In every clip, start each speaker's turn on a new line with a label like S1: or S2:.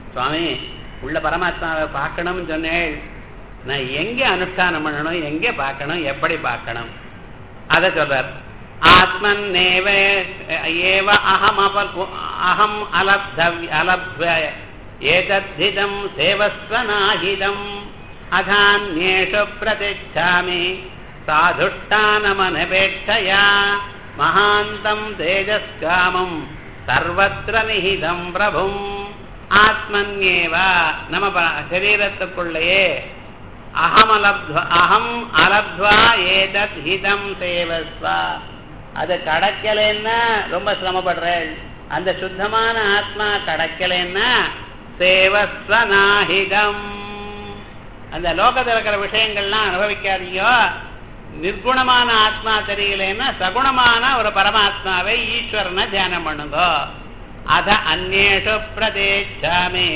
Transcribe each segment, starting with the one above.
S1: சுவாமி உள்ள பரமாத்மாவை பார்க்கணும்னு சொன்னேன் நான் எங்கே அனுஷ்டானம் பண்ணணும் எங்கே பார்க்கணும் எப்படி பார்க்கணும் அதை சொல்றார் ஆத்மன் நேவ ஏவ அகம் அப அகம் அலப்தவ் அலப்ய ஏதத்திதம் சேவஸ்வநாஹிதம் அதான்யேஷு பிரதிச்சாமி சாதுஷ்டானமனபேட்சயா மகாந்தம் தேஜஸ்காமம் சர்வத்திர நிஹிதம் பிரபும் ஆத்மன்யேவ நம்ம ப- சரீரத்துக்குள்ளேயே அகம் அலப்த்வா அகம் அலப்த்வா ஏதத் ஹிதம் சேவஸ்வா அது கடக்கலைன்னா ரொம்ப சிரமப்படுறேன் அந்த சுத்தமான ஆத்மா கடக்கலைன்னா சேவஸ்வநாஹிதம் அந்த லோகத்தில் இருக்கிற விஷயங்கள்லாம் அனுபவிக்காதீங்கோ நிர்குணமான ஆத்மா தெரியலன்னா சகுணமான ஒரு பரமாத்மாவை ஈஸ்வரனை தியானம் பண்ணுங்க அத அந்நேஷு பிரதேச்சாமி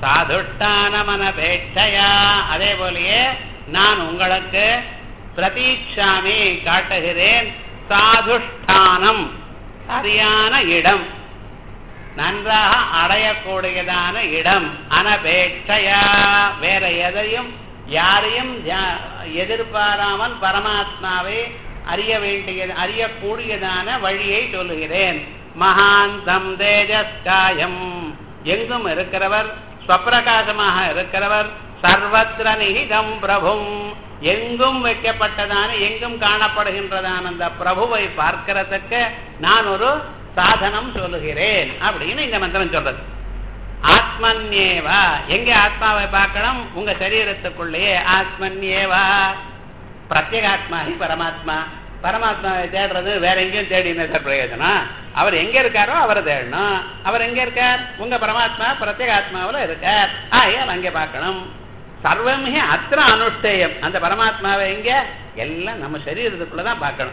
S1: சாதுஷ்டானமனபேட்சையா அதே போலயே நான் உங்களுக்கு பிரதீட்சாமி காட்டுகிறேன் சாதுஷ்டானம் சரியான இடம் நன்றாக அடையக்கூடியதான இடம் அனபேட்சையா வேற எதையும் யாரையும் தியா- எதிர்பாராமல் பரமாத்மாவை அறிய வேண்டியது அறியக்கூடியதான வழியை சொல்லுகிறேன் மகாந்தம் தேஜஸ்காயம் எங்கும் இருக்கிறவர் ஸ்வப்பிரகாசமாக இருக்கிறவர் சர்வத்திர நிகிதம் பிரபும் எங்கும் வைக்கப்பட்டதான எங்கும் காணப்படுகின்றதான அந்த பிரபுவை பார்க்கிறதுக்கு நான் ஒரு சாதனம் சொல்லுகிறேன் அப்படின்னு இந்த மந்திரம் சொல்றது ஆத்மன்யேவா எங்க ஆத்மாவை பார்க்கணும் உங்க சரீரத்துக்குள்ளேயே ஆத்மன்யேவா பிரத்யேகாத்மா ஹி பரமாத்மா பரமாத்மாவை தேடுறது வேற எங்கேயும் தேடி என்ன சார் பிரயோஜனம் அவர் எங்க இருக்காரோ அவரை தேடணும் அவர் எங்க இருக்கார் உங்க பரமாத்மா பிரத்யேகாத்மாவில் இருக்கார் ஆயால் அங்கே பார்க்கணும் சர்வமே அத்திர அனுஷ்டேயம் அந்த பரமாத்மாவை எங்க எல்லாம் நம்ம சரீரத்துக்குள்ள தான் பார்க்கணும்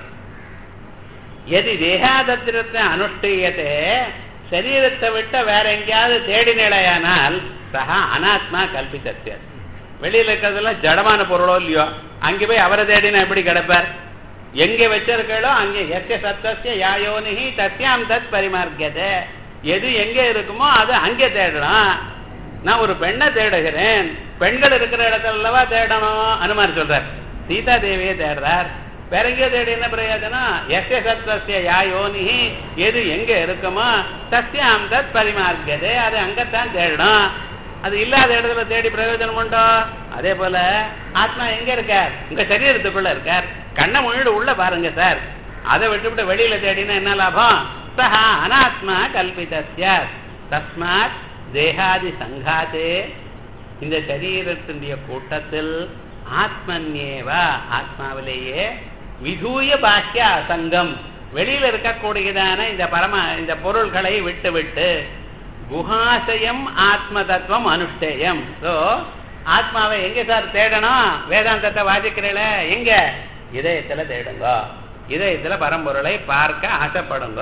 S1: எது தேகாதத்திரத்தை அனுஷ்டீயத்தை சரீரத்தை விட்ட வேற எங்கேயாவது தேடினேடையானால் சகா அனாத்மா கல்பித்தத்திய வெளியில இருக்கிறதெல்லாம் ஜடமான பொருளோ இல்லையோ அங்கே போய் அவரை தேடினா எப்படி கிடப்பார் எங்க வச்சிருக்கோ அங்கே எஸ்ய சத்தசிய யாயோனிகி தத்யாம் தத் பரிமார்க்கியதே எது எங்க இருக்குமோ அது அங்கே தேடலாம் நான் ஒரு பெண்ணை தேடுகிறேன் பெண்கள் இருக்கிற இடத்துலவா தேடணும் அனுமார் சொல்றார் சீதா தேவியை தேடுறார் வேற எங்கேயோ தேடி என்ன பிரயோஜனம் எஸ்ய சத்தசிய யாயோனிகி எது எங்க இருக்குமோ தஸ்யாம் தத் பரிமார்க்கியதே அது அங்கத்தான் தேடணும் அது இல்லாத இடத்துல தேடி பிரயோஜனம் உண்டோ அதே போல ஆத்மா எங்க இருக்கார் உங்க சரீரத்துக்குள்ள இருக்கார் கண்ணை முழுடு உள்ள பாருங்க சார் அதை விட்டுவிட்டு வெளியில தேடினா என்ன லாபம் சஹா அனாத்மா கல்பிதஸ்ய தஸ்மாத் தேகாதி சங்காத்தே இந்த சரீரத்தினுடைய கூட்டத்தில் ஆத்மன்யேவா ஆத்மாவிலேயே விதூய பாக்கிய அசங்கம் வெளியில இருக்கக்கூடியதான இந்த பரம இந்த பொருள்களை விட்டு விட்டு குஹாசயம் ஆத்ம தத்துவம் அனுஷ்டேயம் ஸோ ஆத்மாவை எங்க சார் தேடணும் வேதாந்தத்தை வாசிக்கிறீங்கள எங்க இதயத்துல தேடுங்க இதயத்துல பரம்பொருளை பார்க்க ஆசைப்படுங்க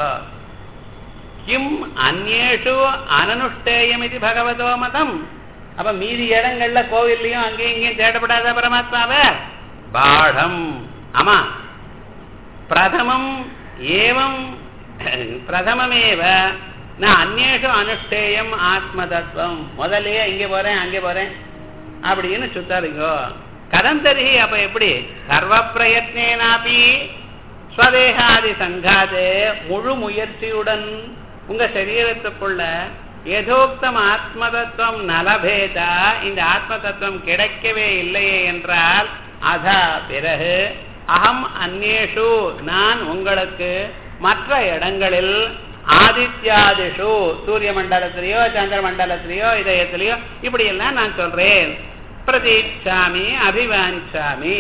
S1: கிம் அந்நேஷு அனனுஷ்டேயம் இது பகவதோ மதம் அப்ப மீதி இடங்கள்ல கோவில்லையும் அங்கேயும் இங்கேயும் தேடப்படாத பரமாத்மாவை பாடம் ஆமா பிரதமம் ஏவம் பிரதமமேவ நான் அந்நேஷு அனுஷ்டேயம் ஆத்ம தத்துவம் முதல்லயே இங்கே போறேன் அங்கே போறேன் அப்படின்னு சுத்தாருங்கோ கதம் தருகி அப்ப எப்படி சர்வ பிரயத்னேனாபி ஸ்வதேகாதி சங்காதே முழு முயற்சியுடன் உங்க சரீரத்துக்குள்ள ஏதோக்தம் ஆத்ம தத்துவம் நலபேதா இந்த ஆத்ம தத்துவம் கிடைக்கவே இல்லையே என்றால் அதா பிறகு அகம் அந்நேஷு நான் உங்களுக்கு மற்ற இடங்களில் ஆதித்யாதிஷு சூரிய மண்டலத்திலேயோ சந்திர மண்டலத்திலேயோ இதயத்திலேயோ இப்படி எல்லாம் நான் சொல்றேன் பிரதீட்சாமி அபிவாஞ்சாமி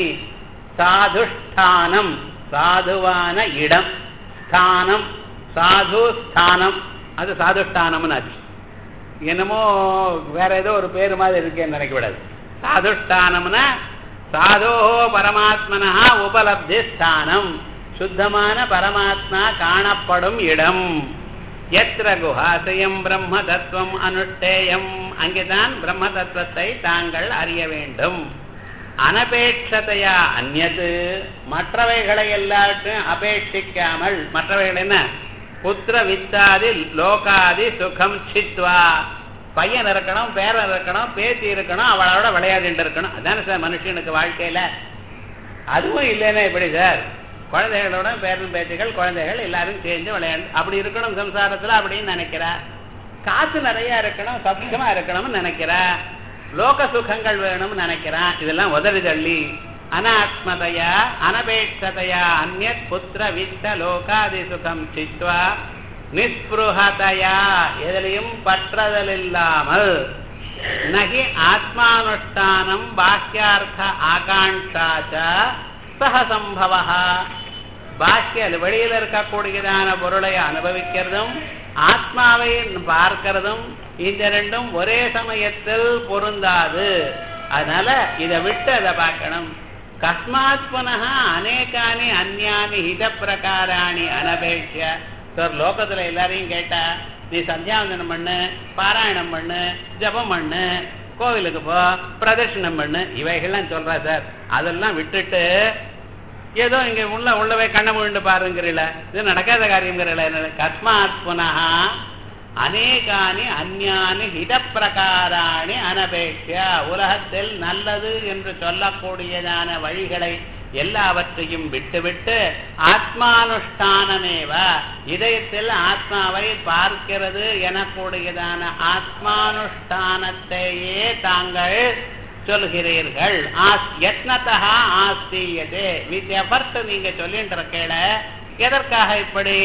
S1: சாதுஷ்டானம் சாதுவான இடம் ஸ்தானம் சாது ஸ்தானம் அது சாதுஷ்டானம்னு ஆச்சு என்னமோ வேற ஏதோ ஒரு பேர் மாதிரி இருக்கேன்னு நினைக்கக்கூடாது சாதுஷ்டானம்னா சாதோ பரமாத்மனா உபலப்தி ஸ்தானம் சுத்தமான பரமாத்மா காணப்படும் இடம் எத்திர குஹாசயம் பிரம்ம தத்துவம் அனுஷ்டேயம் அங்கேதான் பிரம்ம தத்துவத்தை தாங்கள் அறிய வேண்டும் அனபேட்சதையா அந்நது மற்றவைகளை எல்லாத்தையும் அபேட்சிக்காமல் மற்றவைகள் என்ன புத்திர வித்தாதி லோகாதி சுகம் சித்வா பையன் இருக்கணும் பேரன் இருக்கணும் பேத்தி இருக்கணும் அவளோட விளையாடிட்டு இருக்கணும் அதானே சார் மனுஷனுக்கு வாழ்க்கையில அதுவும் இல்லைன்னா எப்படி சார் குழந்தைகளோட பேரன் பேத்திகள் குழந்தைகள் எல்லாரும் சேர்ந்து விளையாடு அப்படி இருக்கணும் சம்சாரத்துல அப்படின்னு நினைக்கிறா காசு நிறைய இருக்கணும் சௌக்கியமா இருக்கணும்னு நினைக்கிறா லோக சுகங்கள் வேணும்னு நினைக்கிறான் இதெல்லாம் உதறி தள்ளி அனாத்மதையா அனபேட்சதையா அந்நத் புத்திர வித்த லோகாதி சுகம் சித்வா நிஸ்பிருஹதையா எதிலையும் பற்றதல் இல்லாமல் நகி ஆத்மானுஷ்டானம் பாக்கியார்த்த ஆகாங்காச்ச சக சம்பவ பாக்கிய வெளியில இருக்கக்கூடியதான பொருளை அனுபவிக்கிறதும் ஆத்மாவை பார்க்கிறதும் இந்த ரெண்டும் ஒரே சமயத்தில் பொருந்தாது அதனால இதை விட்டு அதை பார்க்கணும் கஸ்மாத் புனக அநேகானி அந்யானி ஹித பிரகாராணி அனபேட்சிய சார் லோகத்துல எல்லாரையும் கேட்டா நீ சந்தியாவந்தனம் பண்ணு பாராயணம் பண்ணு ஜபம் பண்ணு கோவிலுக்கு போ பிரதட்சணம் பண்ணு இவைகள்லாம் சொல்றா சார் அதெல்லாம் விட்டுட்டு ஏதோ இங்க உள்ள உள்ளவே கண்ண முழுண்டு பாருங்கிறீல இது நடக்காத காரியங்கிறீல கஸ்மாத் புனக அநேகானி அந்யானி ஹித பிரகாராணி அனபேட்ச உலகத்தில் நல்லது என்று சொல்லக்கூடியதான வழிகளை எல்லாவற்றையும் விட்டுவிட்டு ஆத்மானுஷ்டானமேவ இதயத்தில் ஆத்மாவை பார்க்கிறது எனக்கூடியதான ஆத்மானுஷ்டானத்தையே தாங்கள் சொல்கிறீர்கள் யத்னதா ஆஸ்தீயதே வித் எஃபர்ட் நீங்க சொல்லின்ற கேட எதற்காக இப்படி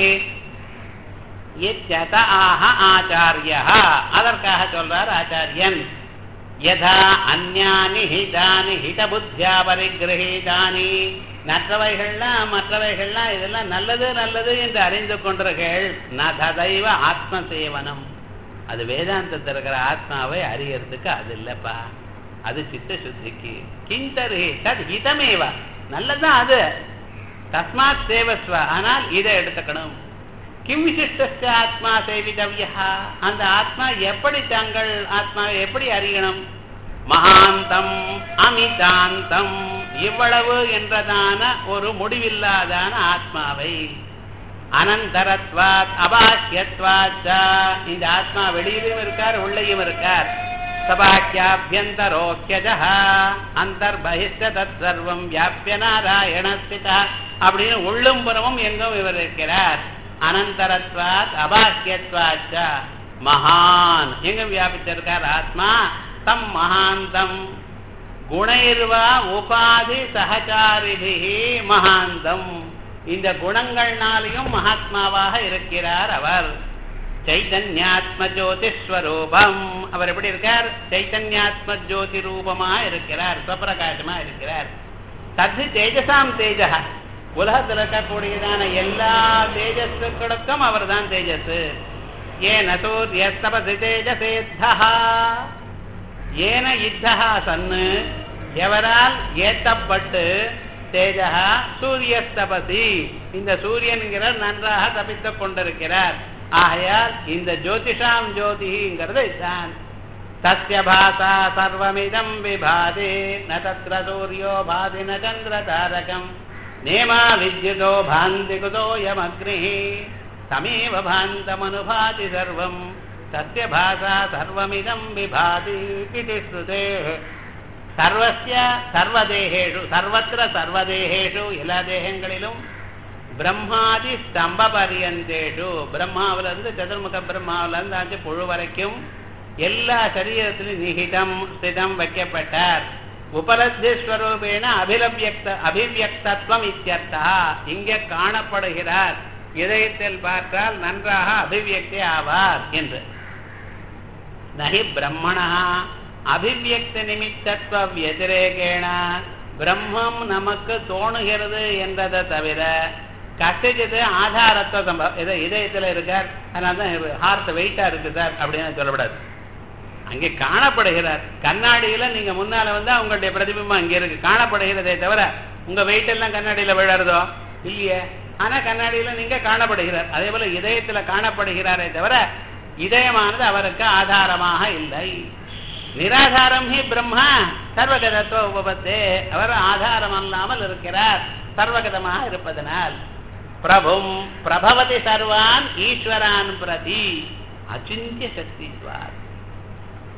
S1: இத்யத ஆஹ ஆச்சாரிய அதற்காக சொல்றார் ஆச்சாரியன் யதா அந்யானி ஹிதானி ஹித புத்தியா பரிகிரகீதானி மற்றவைகள்லாம் மற்றவைகள்லாம் இதெல்லாம் நல்லது நல்லது என்று அறிந்து கொண்டீர்கள் ந ததைவ ஆத்ம சேவனம் அது வேதாந்தத்தில் இருக்கிற ஆத்மாவை அறியறதுக்கு அது இல்லப்பா அது சித்த சுத்திக்கு கிந்தரு தத் ஹிதமேவ நல்லதுதான் அது தஸ்மாத் சேவஸ்வ ஆனால் இதை எடுத்துக்கணும் கிம் விசிஷ்ட ஆத்மா சேவிதவ்யா அந்த ஆத்மா எப்படி தங்கள் ஆத்மாவை எப்படி அறியணும் மகாந்தம் அமிதாந்தம் இவ்வளவு என்றதான ஒரு முடிவில்லாதான ஆத்மாவை அனந்தரத்வாத் அபாக்கியத்வாச்ச இந்த ஆத்மா வெளியிலும் இருக்கார் உள்ளேயும் இருக்கார் சபாக்கியாபியந்தரோக்கியஜ அந்தர்பகிஷ்ட தத் சர்வம் வியாபிய நாராயணஸ்திதா அப்படின்னு உள்ளும் புறமும் எங்கும் இவர் இருக்கிறார் அனந்தரத்வாத் அபாக்கியத்வாச்ச மகான் எங்க வியாபிச்சிருக்கார் ஆத்மா தம் மகாந்தம் குணைர்வா உபாதி சகச்சாரிபிகி மகாந்தம் இந்த குணங்கள்னாலையும் மகாத்மாவாக இருக்கிறார் அவர் சைதன்யாத்ம ஜோதிஸ்வரூபம் அவர் எப்படி இருக்கார் சைதன்யாத்ம ஜோதி ரூபமா இருக்கிறார் சுவப்பிரகாசமா இருக்கிறார் தத்து தேஜசாம் தேஜ உலகத்தில் இருக்கக்கூடியதான எல்லா தேஜஸுக்களுக்கும் அவர் தான் தேஜஸ் ஏன சூரியஸ்தபசி தேஜசேத்தா ஏன இத்தா சன்னு எவரால் ஏத்தப்பட்டு தேஜா சூரியஸ்தபசி இந்த சூரியன்கிற நன்றாக தப்பித்துக் கொண்டிருக்கிறார் ஆகையால் இந்த ஜோதிஷாம் ஜோதிங்கிறது தான் தஸ்ய பாசா சர்வமிதம் விபாதி ந தத்ர சூரியோ பாதி ந சந்திர தாரகம் நேமா வித்யுதோ பாந்தி குதோயமக்னி தமேவ பாந்தமனுபாதி சர்வம் தஸ்ய பாசா சர்வமிதம் விபாதி இதி ஸ்ருதே சர்வஸ்ய சர்வதேகேஷு சர்வத்திர சர்வதேகேஷு எல்லா தேகங்களிலும் பிரம்மாதி ஸ்தம்ப பரியந்தேஷு பிரம்மாவிலிருந்து சதுர்முக பிரம்மாவிலிருந்து அஞ்சு புழு வரைக்கும் எல்லா சரீரத்திலும் நிகிதம் ஸ்திதம் வைக்கப்பட்டார் உபலப்தி ஸ்வரூபேன அபிலபியக்த அபிவியக்தத்துவம் இத்தியர்த்தா இங்கே காணப்படுகிறார் இதயத்தில் பார்த்தால் நன்றாக அபிவியக்தி ஆவார் என்று நகி பிரம்மணா அபிவியக்த நிமித்தத்துவ வத்திரேகேண பிரம்மம் நமக்கு தோணுகிறது என்றதை தவிர கஷ்டஜது ஆதாரத்துவ சம்பவம் இதை இதயத்தில் இருக்கார் அதனால தான் ஹார்ட் வெயிட்டா இருக்கு சார் அப்படின்னு சொல்லப்படாது அங்கே காணப்படுகிறார் கண்ணாடியில நீங்க முன்னால வந்து அவங்களுடைய பிரதிபிம்பம் அங்கே இருக்கு காணப்படுகிறதே தவிர உங்க வெயிட் எல்லாம் கண்ணாடியில விழறதோ இல்லையே ஆனா கண்ணாடியில நீங்க காணப்படுகிறார் அதே போல இதயத்துல காணப்படுகிறாரே தவிர இதயமானது அவருக்கு ஆதாரமாக இல்லை நிராதாரம் ஹி பிரம்மா சர்வகதத்துவ உபபத்தே அவர் ஆதாரம் அல்லாமல் இருக்கிறார் சர்வகதமாக இருப்பதனால் பிரபும் பிரபவதி சர்வான் ஈஸ்வரான் பிரதி அச்சிந்திய சக்தித்வார்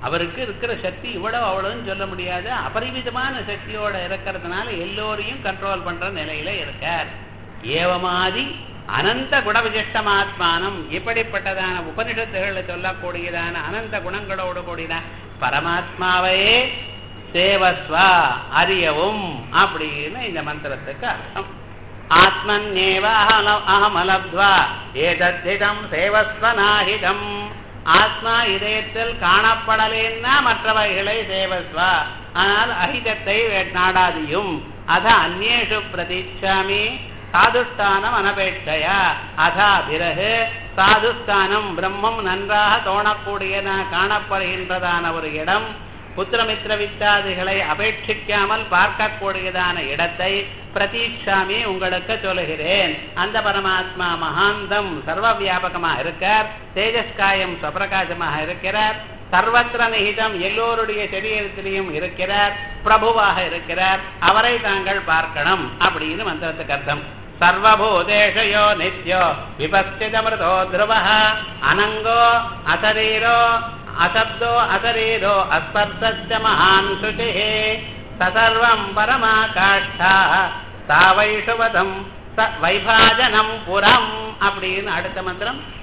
S1: அவருக்கு இருக்கிற சக்தி இவ்வளவு அவ்வளவுன்னு சொல்ல முடியாது அபரிமிதமான சக்தியோட இருக்கிறதுனால எல்லோரையும் கண்ட்ரோல் பண்ற நிலையில இருக்கார் ஏவமாதி அனந்த குணவிசிஷ்டமாத்மானம் இப்படிப்பட்டதான உபனிஷத்துகளில் சொல்லக்கூடியதான அனந்த குணங்களோடு கூடின பரமாத்மாவையே சேவஸ்வா அறியவும் அப்படின்னு இந்த மந்திரத்துக்கு அர்த்தம் ஆத்மன்யேவ அஹல- அகமலப்த்வா ஏதத்திதம் சேவஸ்வநாஹிதம் ஆத்மா இதயத்தில் காணப்படலேன்னா மற்றவைகளை சேவஸ்வா ஆனால் அஹிதத்தை நாடாதியும் அத அந்நேஷு பிரதீட்சாமி சாதுஷ்டானம் அனபேட்சையா அதா பிறகு சாதுஷ்டானம் பிரம்மம் நன்றாக தோணக்கூடியன காணப்படுகின்றதான ஒரு இடம் புத்திரமித்திர வித்தாதிகளை அபேட்சிக்காமல் பார்க்கக்கூடியதான இடத்தை பிரதீட்சாமி உங்களுக்கு சொல்லுகிறேன் அந்த பரமாத்மா மகாந்தம் சர்வ வியாபகமாக இருக்கார் தேஜஸ்காயம் சுவபிரகாசமாக இருக்கிறார் சர்வத்திர நிகிதம் எல்லோருடைய சரீரத்திலையும் இருக்கிறார் பிரபுவாக இருக்கிறார் அவரை தாங்கள் பார்க்கணும் அப்படின்னு மந்திரத்துக்கு அர்த்தம் சர்வபூதேஷயோ நித்யோ விபஸ்திதமிருதோ த்ருவ அனங்கோ அசரீரோ அசப்தோ அசரீரோ அஸ்பர்சஸ்ய மகான் சுச்சிः சசர்வம் பரமாகாஷ்டா சா வைஷுவதம் ச வைபாஜனம் புறம் அப்படின்னு அடுத்த மந்திரம்